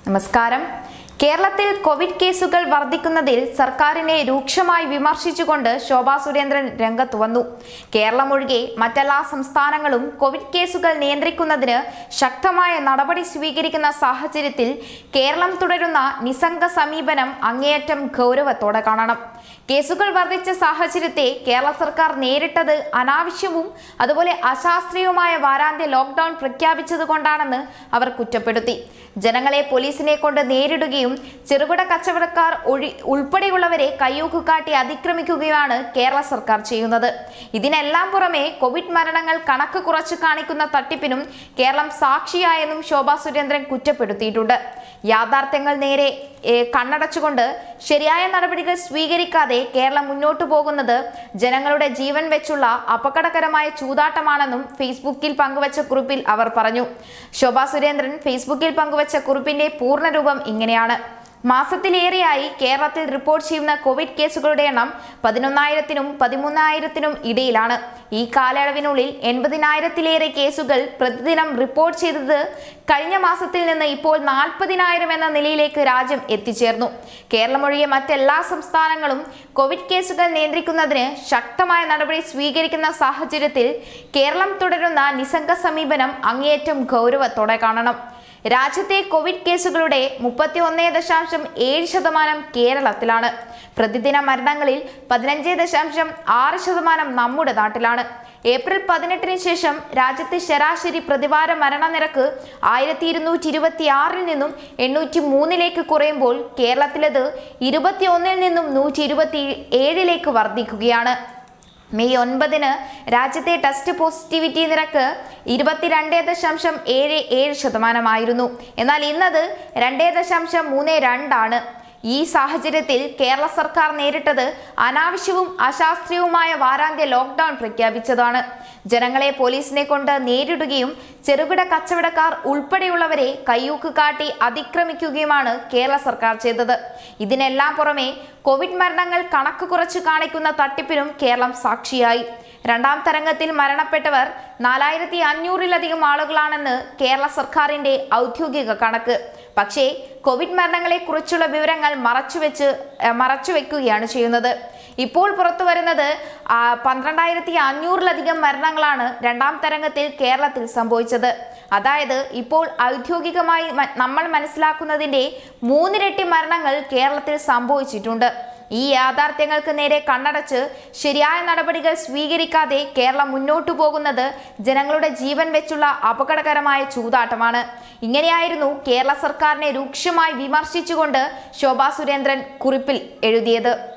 നമസ്കാരം കേരളത്തിൽ കോവിഡ് കേസുകൾ വർദ്ധിക്കുന്നതിൽ സർക്കാരിനെ രൂക്ഷമായി വിമർശിച്ചുകൊണ്ട് ശോഭാ സുരേന്ദ്രൻ രംഗത്ത് വന്നു കേരളം ഒഴികെ മറ്റെല്ലാ സംസ്ഥാനങ്ങളും കോവിഡ് കേസുകൾ നിയന്ത്രിക്കുന്നതിന് ശക്തമായ നടപടി സ്വീകരിക്കുന്ന സാഹചര്യത്തിൽ കേരളം തുടരുന്ന നിസ്സംഗ സമീപനം അങ്ങേയറ്റം ഗൗരവത്തോടെ കാണണം കേസുകൾ വർദ്ധിച്ച സാഹചര്യത്തെ കേരള സർക്കാർ നേരിട്ടത് അനാവശ്യവും അതുപോലെ അശാസ്ത്രീയവുമായ വാരാന്ത്യ ലോക്ക്ഡൌൺ പ്രഖ്യാപിച്ചതുകൊണ്ടാണെന്ന് അവർ കുറ്റപ്പെടുത്തി ജനങ്ങളെ പോലീസിനെ കൊണ്ട് നേരിടുകയും ചെറുകിട കച്ചവടക്കാർ ഒഴി ഉൾപ്പെടെയുള്ളവരെ കയ്യൂക്ക് കാട്ടി അതിക്രമിക്കുകയുമാണ് കേരള സർക്കാർ ചെയ്യുന്നത് ഇതിനെല്ലാം പുറമെ കോവിഡ് മരണങ്ങൾ കണക്ക് കുറച്ച് കാണിക്കുന്ന തട്ടിപ്പിനും കേരളം സാക്ഷിയായെന്നും ശോഭാ സുരേന്ദ്രൻ കുറ്റപ്പെടുത്തിയിട്ടുണ്ട് യാഥാർത്ഥ്യങ്ങൾ നേരെ ഏ, കണ്ണടച്ചുകൊണ്ട് ശരിയായ നടപടികൾ സ്വീകരിക്കാതെ കേരളം മുന്നോട്ടു പോകുന്നത് ജനങ്ങളുടെ ജീവൻ വെച്ചുള്ള അപകടകരമായ ചൂതാട്ടമാണെന്നും ഫേസ്ബുക്കിൽ പങ്കുവച്ച കുറിപ്പിൽ അവർ പറഞ്ഞു ശോഭാ സുരേന്ദ്രൻ ഫേസ്ബുക്കിൽ പങ്കുവച്ച കുറിപ്പിന്റെ പൂർണ്ണരൂപം ഇങ്ങനെയാണ് മാസത്തിലേറെയായി കേരളത്തിൽ റിപ്പോർട്ട് ചെയ്യുന്ന കോവിഡ് കേസുകളുടെ എണ്ണം പതിനൊന്നായിരത്തിനും പതിമൂന്നായിരത്തിനും ഇടയിലാണ് ഈ കാലയളവിനുള്ളിൽ എൺപതിനായിരത്തിലേറെ കേസുകൾ പ്രതിദിനം റിപ്പോർട്ട് ചെയ്തത് കഴിഞ്ഞ മാസത്തിൽ നിന്ന് ഇപ്പോൾ നാൽപ്പതിനായിരം എന്ന നിലയിലേക്ക് രാജ്യം എത്തിച്ചേർന്നു കേരളമൊഴികെ മറ്റെല്ലാ സംസ്ഥാനങ്ങളും കോവിഡ് കേസുകൾ നിയന്ത്രിക്കുന്നതിന് ശക്തമായ നടപടി സ്വീകരിക്കുന്ന സാഹചര്യത്തിൽ കേരളം തുടരുന്ന നിസ്സംഗ സമീപനം അങ്ങേയറ്റം ഗൗരവത്തോടെ കാണണം രാജ്യത്തെ കോവിഡ് കേസുകളുടെ മുപ്പത്തി ഒന്നേ ദശാംശം ഏഴ് ശതമാനം കേരളത്തിലാണ് പ്രതിദിന മരണങ്ങളിൽ പതിനഞ്ച് ദശാംശം ആറ് ശതമാനം നമ്മുടെ നാട്ടിലാണ് ഏപ്രിൽ പതിനെട്ടിന് ശേഷം രാജ്യത്തെ ശരാശരി പ്രതിവാര മരണനിരക്ക് ആയിരത്തി ഇരുന്നൂറ്റി ഇരുപത്തി ആറിൽ നിന്നും എണ്ണൂറ്റി മൂന്നിലേക്ക് കുറയുമ്പോൾ കേരളത്തിലത് ഇരുപത്തി ഒന്നിൽ നിന്നും നൂറ്റി ഇരുപത്തി ഏഴിലേക്ക് വർദ്ധിക്കുകയാണ് മെയ് ഒൻപതിന് രാജ്യത്തെ ടെസ്റ്റ് പോസിറ്റിവിറ്റി നിരക്ക് ഇരുപത്തിരണ്ട് ദശാംശം ഏഴ് ഏഴ് ശതമാനമായിരുന്നു എന്നാൽ ഇന്നത് രണ്ട് ദശാംശം മൂന്ന് രണ്ടാണ് ഈ സാഹചര്യത്തിൽ കേരള സർക്കാർ നേരിട്ടത് അനാവശ്യവും അശാസ്ത്രീയവുമായ വാരാന്ത്യ ലോക്ക്ഡൌൺ പ്രഖ്യാപിച്ചതാണ് ജനങ്ങളെ പോലീസിനെ കൊണ്ട് നേരിടുകയും ചെറുകിട കച്ചവടക്കാർ ഉൾപ്പെടെയുള്ളവരെ കയ്യൂക്ക് കാട്ടി അതിക്രമിക്കുകയുമാണ് കേരള സർക്കാർ ചെയ്തത് ഇതിനെല്ലാം പുറമെ കോവിഡ് മരണങ്ങൾ കണക്ക് കുറച്ച് കാണിക്കുന്ന തട്ടിപ്പിനും കേരളം സാക്ഷിയായി രണ്ടാം തരംഗത്തിൽ മരണപ്പെട്ടവർ നാലായിരത്തി അഞ്ഞൂറിലധികം ആളുകളാണെന്ന് കേരള സർക്കാരിന്റെ ഔദ്യോഗിക കണക്ക് പക്ഷേ കോവിഡ് മരണങ്ങളെ കുറിച്ചുള്ള വിവരങ്ങൾ മറച്ചുവെച്ച് ഏഹ്, മറച്ചുവെക്കുകയാണ് ചെയ്യുന്നത് ഇപ്പോൾ പുറത്തു വരുന്നത് ആ, പന്ത്രണ്ടായിരത്തി അഞ്ഞൂറിലധികം മരണങ്ങളാണ് രണ്ടാം തരംഗത്തിൽ കേരളത്തിൽ സംഭവിച്ചത് അതായത് ഇപ്പോൾ ഔദ്യോഗികമായി മ- നമ്മൾ മനസ്സിലാക്കുന്നതിന്റെ മൂന്നിരട്ടി മരണങ്ങൾ കേരളത്തിൽ സംഭവിച്ചിട്ടുണ്ട് ഈ യാഥാർത്ഥ്യങ്ങൾക്ക് നേരെ കണ്ണടച്ച് ശരിയായ നടപടികൾ സ്വീകരിക്കാതെ കേരളം മുന്നോട്ടു പോകുന്നത് ജനങ്ങളുടെ ജീവൻ വെച്ചുള്ള അപകടകരമായ ചൂതാട്ടമാണ് ഇങ്ങനെയായിരുന്നു കേരള സർക്കാരിനെ രൂക്ഷമായി വിമർശിച്ചുകൊണ്ട് ശോഭാ സുരേന്ദ്രൻ കുറിപ്പിൽ എഴുതിയത്